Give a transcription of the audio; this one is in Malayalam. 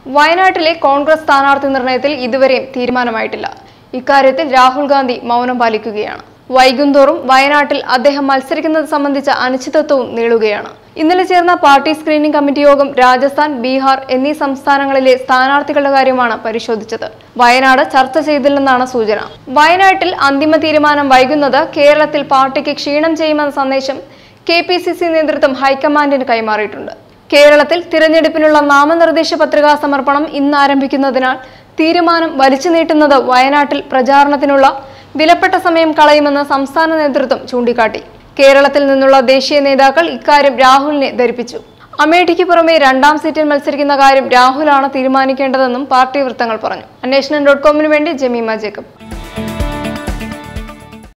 വയനാട്ടിലെ കോൺഗ്രസ് സ്ഥാനാർത്ഥി നിർണയത്തിൽ ഇതുവരെയും തീരുമാനമായിട്ടില്ല ഇക്കാര്യത്തിൽ രാഹുൽ ഗാന്ധി മൗനം പാലിക്കുകയാണ് വൈകുന്തോറും വയനാട്ടിൽ അദ്ദേഹം മത്സരിക്കുന്നത് സംബന്ധിച്ച അനിശ്ചിതത്വവും നീളുകയാണ് ഇന്നലെ ചേർന്ന പാർട്ടി സ്ക്രീനിംഗ് കമ്മിറ്റി യോഗം രാജസ്ഥാൻ ബീഹാർ എന്നീ സംസ്ഥാനങ്ങളിലെ സ്ഥാനാർത്ഥികളുടെ കാര്യമാണ് പരിശോധിച്ചത് വയനാട് ചർച്ച ചെയ്തില്ലെന്നാണ് സൂചന വയനാട്ടിൽ അന്തിമ തീരുമാനം വൈകുന്നത് കേരളത്തിൽ പാർട്ടിക്ക് ക്ഷീണം ചെയ്യുമെന്ന സന്ദേശം കെ പി സി സി നേതൃത്വം ഹൈക്കമാൻഡിന് കൈമാറിയിട്ടുണ്ട് കേരളത്തിൽ തിരഞ്ഞെടുപ്പിനുള്ള നാമനിർദ്ദേശ പത്രികാ സമർപ്പണം ഇന്ന് ആരംഭിക്കുന്നതിനാൽ തീരുമാനം വലിച്ചു നീട്ടുന്നത് വയനാട്ടിൽ പ്രചാരണത്തിനുള്ള വിലപ്പെട്ട സമയം കളയുമെന്ന് സംസ്ഥാന നേതൃത്വം ചൂണ്ടിക്കാട്ടി കേരളത്തിൽ നിന്നുള്ള ദേശീയ നേതാക്കൾ ഇക്കാര്യം രാഹുലിനെ ധരിപ്പിച്ചു അമേഠിക്ക് പുറമെ രണ്ടാം സീറ്റിൽ മത്സരിക്കുന്ന കാര്യം രാഹുലാണ് തീരുമാനിക്കേണ്ടതെന്നും പാർട്ടി വൃത്തങ്ങൾ പറഞ്ഞു അന്വേഷണം ഡോട്ട് കോമിന് വേണ്ടി ജമീമ ജേക്കബ്